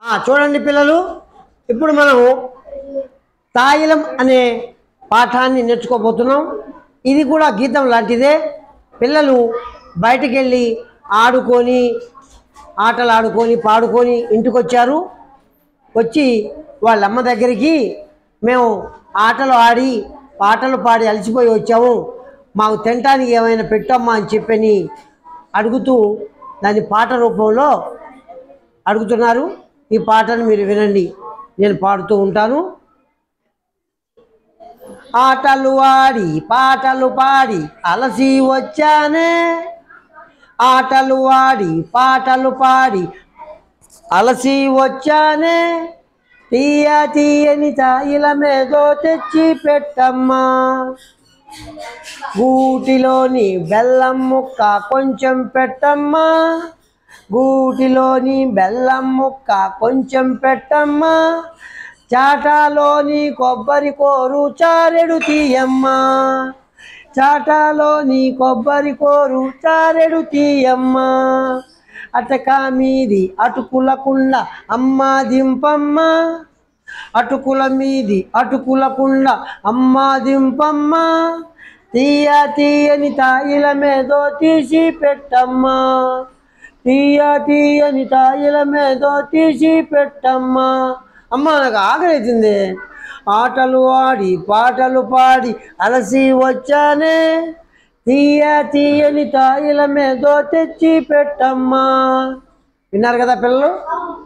ఆ, చూడండి పిల్లలు ఇప్పుడు మనం తాయిలం అనే పాఠాన్ని నేర్చుకోబోతున్నాం ఇది కూడా గీతం లాంటిదే పిల్లలు బయటికి వెళ్ళి ఆడుకొని ఆటలు ఆడుకొని పాడుకొని ఇంటికి వచ్చారు వచ్చి వాళ్ళ అమ్మ దగ్గరికి మేము ఆటలు ఆడి పాటలు పాడి అలసిపోయి వచ్చాము మాకు తినటానికి ఏమైనా పెట్టమ్మా అని చెప్పని అడుగుతూ దాన్ని పాట రూపంలో అడుగుతున్నారు ఈ పాటను మీరు వినండి నేను పాడుతూ ఉంటాను ఆటలు ఆడి పాటలు పాడి అలసి వచ్చానే ఆటలు ఆడి పాటలు పాడి అలసి వచ్చానే తీయ తీయని తాయిల మీదో తెచ్చి పెట్టమ్మా గూటిలోని బెల్లం ముక్క కొంచెం పెట్టమ్మా గూటిలోని బెల్లం ముక్క కొంచెం పెట్టమ్మా చాటాలోని కొబ్బరి కోరు చారెడు తీయమ్మా చాటాలోని కొబ్బరి కోరు చారెడు తీయమ్మా అటక మీది అటుకులకుండ అమ్మ దింపమ్మ అటుకుల మీది అటుకులకుండ అమ్మ దింపమ్మ తీయ తీయని తాయిల మీదో తీసి పెట్టమ్మా తీయ తీయని తాయిల మీదో తీసి పెట్టమ్మా అమ్మ నాకు ఆకలితుంది ఆటలు ఆడి పాటలు పాడి అలసి వచ్చానే తీయ తీయని తాయిల మీదో తెచ్చి పెట్టమ్మా విన్నారు కదా పిల్లలు